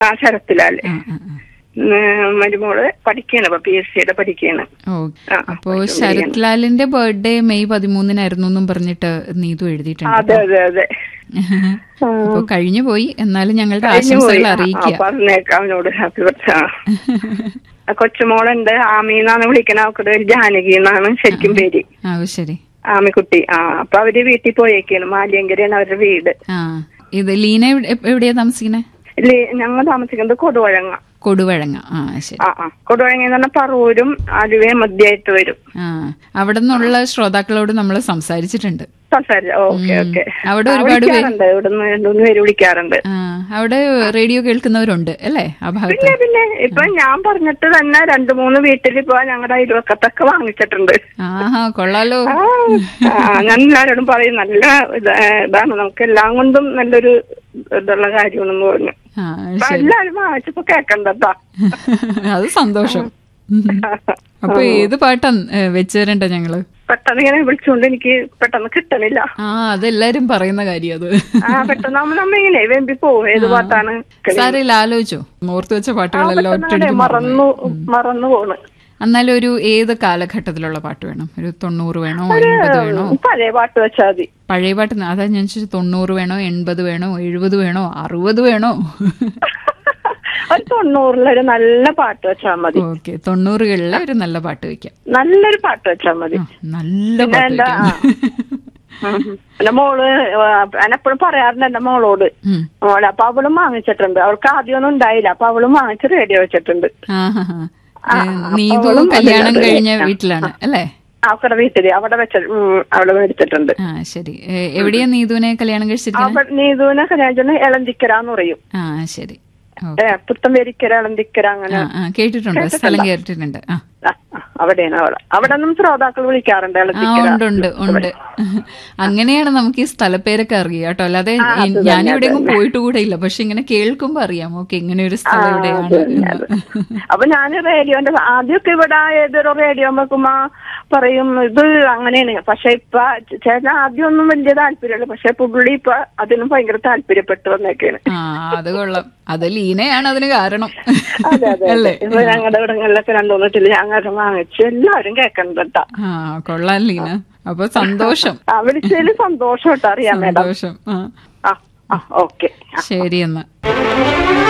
ആ ശരത്തിലാല് ആ ആ ആ. ഉം, മരുമോള് പഠിക്കാണ് ഇപ്പൊ പി എസ് സിയുടെ പഠിക്കാണ് ഓ ആ, അപ്പോ ശരത് ലാലിന്റെ ബർത്ത്ഡേ മെയ് പതിമൂന്നിനായിരുന്നു എന്നും പറഞ്ഞിട്ട് നീതു എഴുതിയിട്ടുണ്ട് അതെ അതെ അതെ അപ്പൊ കഴിഞ്ഞു പോയി എന്നാലും ഞങ്ങളുടെ കഴിഞ്ഞു പോയി. ആശംസകൾ ആ, അറിയിക്കുക പറഞ്ഞേക്കാം അവനോട് ഹാപ്പി ബർത്ത്ഡേ ആ കൊച്ചുമോളുണ്ട് ആമിന്നാണ് വിളിക്കണ അവക്കടെ ഒരു ജാനകി എന്നാണ് ശരിക്കും പേര് ആ ഓ, ശരി ആമിക്കുട്ടി ആ അപ്പൊ അവര് വീട്ടിൽ പോയേക്കാണ് മാലിയങ്കരയാണ് അവരുടെ വീട് ആ ഇത് ലീന എവിടെ- എ- എവിടെയാ താമസിക്കണേ ഇല്ലേ, ഞങ്ങൾ താമസിക്കുന്നത് കൊടുവഴങ്ങ കൊടുവഴങ്ങ ആ ശരി ആ ആ കൊടുവഴങ്ങ എന്ന് പറഞ്ഞാൽ പറവൂരും ആലുവയും മധ്യമായിട്ട് വരും ആ അവിടെ നിന്നുള്ള ശ്രോതാക്കളോട് നമ്മൾ സംസാരിച്ചിട്ടുണ്ട് സംസാരിച്ച ഓക്കെ ഓക്കെ അവിടെ ഒരുപാട് പേര് വിളിക്കാറുണ്ട് ഇവിടുന്ന് രണ്ടുമൂന്ന് പേര് വിളിക്കാറുണ്ട് ആ അവിടെ റേഡിയോ കേൾക്കുന്നവരുണ്ട് അല്ലേ ആ ഭാഗത്ത് പിന്നെ പിന്നെ ഇപ്പൊ ഞാൻ പറഞ്ഞിട്ട് തന്നെ രണ്ടു മൂന്ന് വീട്ടിൽ ഇപ്പൊ ഞങ്ങളുടെ അയൽവക്കത്തൊക്കെ വാങ്ങിച്ചിട്ടുണ്ട് ആഹാ കൊള്ളാലോ ആ, ആ, ഞാൻ എല്ലാവരോടും പറയും നല്ല ഇത്, ഏ, ഇതാണ് നമുക്ക് എല്ലാം കൊണ്ടും നല്ലൊരു ഇതുള്ള കാര്യമാണെന്ന് പറഞ്ഞു ആ അപ്പൊ ശരി എല്ലാരും വാങ്ങിച്ചപ്പോ കേക്കണ്ടട്ടാ അത് സന്തോഷം ഉം. അപ്പൊ ഏത് പാട്ടാ ഏ, വെച്ച് തരണ്ട ഞങ്ങള് പെട്ടെന്ന് ഇങ്ങനെ വിളിച്ചുകൊണ്ട് എനിക്ക് പെട്ടെന്ന് കിട്ടണില്ല ആ അതെല്ലാരും പറയുന്ന കാര്യം അത് ആ പെട്ടെന്ന് നമ്മ നമ്മ ഇങ്ങനെ വെമ്പി പോവും ഏത് പാട്ടാണ് സാരയില്ല ആലോചിച്ചോ ഓർത്ത് വെച്ച ആ, പാട്ടുകളെല്ലാം പെട്ടെന്ന് ഒറ്റയടിക്ക് അങ്ങനെ മറന്നു മറന്നു മറന്നു പോണ് എന്നാലും ഒരു ഏത് കാലഘട്ടത്തിലുള്ള പാട്ട് വേണം ഒരു തൊണ്ണൂറ് വേണോ എൺപത് വേണോ പഴയ പാട്ട് വെച്ചാ മതി പഴയ പാട്ട് ന- അതാ ഞാൻ ചോദിച്ചത് തൊണ്ണൂറ് വേണോ എൺപത് വേണോ എഴുപത് വേണോ അറുപത് വേണോ ഒരു തൊണ്ണൂറിലൊരു നല്ല പാട്ട് വെച്ചാ മതി ഓക്കെ തൊണ്ണൂറുകളിലെ ഒരു നല്ല പാട്ട് വെക്കാം നല്ലൊരു പാട്ട് വെച്ചാ മതി ആ, നല്ല പിന്നെ പാട്ട് എന്താ വെക്കാം ഉം. എന്റെ മോള് ഞാൻ എപ്പോഴും പറയാറുണ്ട് എന്റെ മോളോട് ഉം. മോളെ അപ്പൊ അവളും വാങ്ങിച്ചിട്ടുണ്ട് അവൾക്ക് ആദ്യമൊന്നും ഉണ്ടായില്ല അപ്പൊ അവളും വാങ്ങിച്ച് റേഡിയോ വെച്ചിട്ടുണ്ട് ആ, ഹാ, ഹാ. ആ, ഏ, നീതു അവളും കല്യാണം അതിനകത്ത് കഴിഞ്ഞ വെക്കാം. വീട്ടിലാണ് അല്ലേ അവക്കടെ വീട്ടില് അവിടെ വെച്ച ഉം, അവള് മേടിച്ചിട്ടുണ്ട് ആ ശരി ഏ, എവിടെയാ നീതുവിനെ കല്യാണം കഴിച്ചിരിക്കുന്നത് അവ നീതുവിനെ കല്യാണം എളന്തിക്കരാന്ന് പറയും ആ ശരി ഓ. ഏ പുത്തൻ വെരിക്കര എളന്തിക്കര അങ്ങനെ ആ ആ കേട്ടിട്ടുണ്ട് സ്ഥലം കേട്ടിട്ടുണ്ട് ആ ആ, ആ, അവിടെയാണ് അവള് അവിടെ നിന്നും ശ്രോതാക്കൾ വിളിക്കാറുണ്ട് ആ എളന്തിക്കര ഉണ്ട് ഉണ്ട് ഉണ്ട് അങ്ങനെയാണ് നമുക്ക് ഈ സ്ഥലപ്പേരൊക്കെ അറിയാം കേട്ടോ അല്ലാതെ ഞാൻ എവിടെയെങ്കിലും പോയിട്ട് കൂടെ ഇല്ല പക്ഷെ ഇങ്ങനെ കേൾക്കുമ്പോ അറിയാം ഓക്കെ ഇങ്ങനെ ഒരു സ്ഥലം എവിടെയാണ് എന്ന്. അപ്പൊ ഞാൻ റേഡിയോന്റെ ആദ്യമൊക്കെ ഇവിടെ ഏതൊരു റേഡിയോ വെക്കുമ്പോ പറയും ഇത് അങ്ങനെയാണ് പക്ഷെ ഇപ്പൊ ചേട്ടൻ ആദ്യം ഒന്നും വലിയ താല്പര്യമില്ല പക്ഷെ പുള്ളി ഇപ്പൊ അതിനും ഭയങ്കര താല്പര്യപ്പെട്ടു വന്നേക്കാണ് ആ അത് കൊള്ളാം അത് ലീനയാണ് അതിന് കാരണം അതെ അതെ അല്ലേ ഇപ്പൊ ഞങ്ങളുടെ ഇവിടങ്ങളിലൊക്കെ രണ്ടു മൂന്നിട്ടില് ഞങ്ങൾ വാങ്ങിച്ച് എല്ലാവരും കേൾക്കണ്ടട്ടാ ആ കൊള്ളാം ലീന അപ്പൊ സന്തോഷം ആ വിളിച്ചതിൽ സന്തോഷം കേട്ടോ അറിയാം മേഡം സന്തോഷം ആ ആ ആ ഓക്കെ ശരി എന്നാ